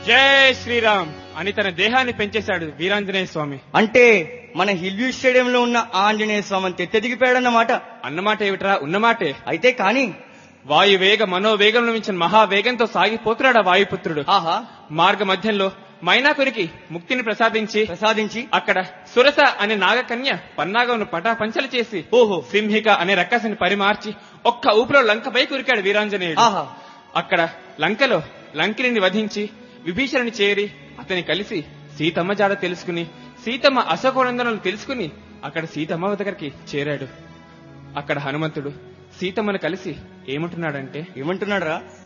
జై శ్రీరామ్ అని తన దేహాన్ని పెంచేశాడు వీరాంజనేయ స్వామి అంటే మన హిల్వ్యూ స్టేడియంలో ఉన్న ఆ ఆంజనేయ స్వామిని తెత్తెదిగిపోయాడన్నమాట అన్నమాట ఏమిట్రా ఉన్నమాటే అయితే కాని వాయువేగ మనోవేగంలో మించిన మహావేగంతో సాగిపోతున్నాడు ఆ వాయుపుత్రుడు ఆహా మార్గ మధ్యంలో మైనాకునికి ముక్తిని ప్రసాదించి ప్రసాదించి అక్కడ సురస అనే నాగకన్య పన్నాగమును పటాపంచలు చేసి ఓహో సింహిక అనే రక్కసిని పరిమార్చి ఒక్క ఊపిలో లంకపై కురికాడు వీరాంజనేయుడు ఆహా అక్కడ లంకలో లంకిని వధించి విభీషణుని చేరి అతని కలిసి సీతమ్మ జాడ తెలుసుకుని సీతమ్మ అశోకనందనలు తెలుసుకుని అక్కడ సీతమ్మ దగ్గరికి చేరాడు అక్కడ హనుమంతుడు సీతమ్మను కలిసి ఏమంటున్నాడంటే ఏమంటున్నాడు రా